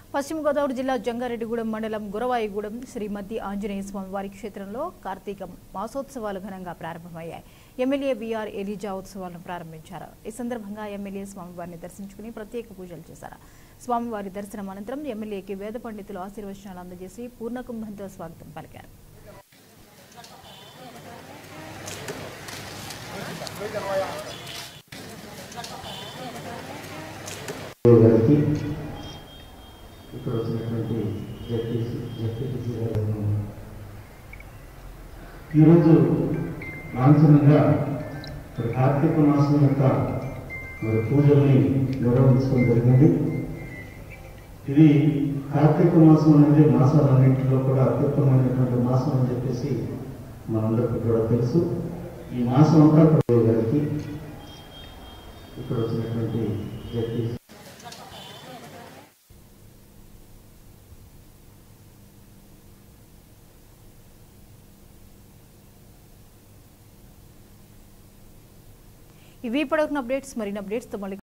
పశ్చిమ గోదావరి జిల్లా జంగారెడ్డిగూడెం మండలం గురవాయిగూడెం శ్రీ మద్ది ఆంజనేయ స్వామి వారి క్షేత్రంలో కార్తీక మాసోత్సవాలు ఘనంగా ప్రారంభమయ్యాయి ఎమ్మెల్యే బీఆర్ ఎలిజా ఉత్సవాలను ప్రారంభించారు ఈ సందర్భంగా ఎమ్మెల్యే స్వామివారిని దర్శించుకుని ప్రత్యేక పూజలు చేశారు స్వామివారి దర్శనం అనంతరం ఎమ్మెల్యేకి వేద పండితులు ఆశీర్వచనాలు అందజేసి పూర్ణకుంభంతో స్వాగతం పలికారు గారికి ఇక్కడ వచ్చినటువంటి జడ్పీసీ జడ్పీటీసీ గారు ఈరోజు లాంఛనంగా మరి కార్తీక మాసం యొక్క మరి పూజల్ని నిర్వహించడం జరిగింది ఇది కార్తీక మాసం అనేది మాసాలన్నింటిలో కూడా అత్యుత్తమైనటువంటి మాసం అని చెప్పేసి మనందరికీ కూడా తెలుసు ఈ మాసం అంతా ప్రభు గారికి ఇక్కడ వచ్చినటువంటి జడ్పీసీ ఇవి ఇప్పటివరకు అప్డేట్స్ మరిన్ని అప్డేట్స్తో మళ్ళీ